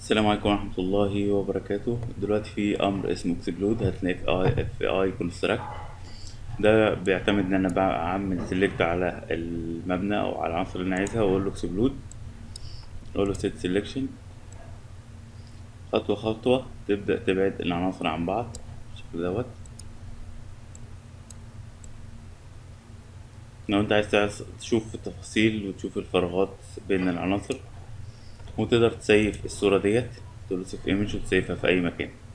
السلام عليكم ورحمة الله وبركاته دلوقتي في أمر اسمه اكسبلود هتلاقيه في اي في اي كونستراكت ده بيعتمد ان انا بعمل سيلكت على المبنى او على العنصر اللي انا عايزها واقول له اكسبلود اقول له سيت سيلكشن خطوة خطوة تبدأ تبعد العناصر عن بعض بالشكل دوت لو انت عايز تعرف- تشوف التفاصيل وتشوف الفراغات بين العناصر وتقدر تسيف الصورة ديت تقول له سيف ايمج وتسيفها في أي مكان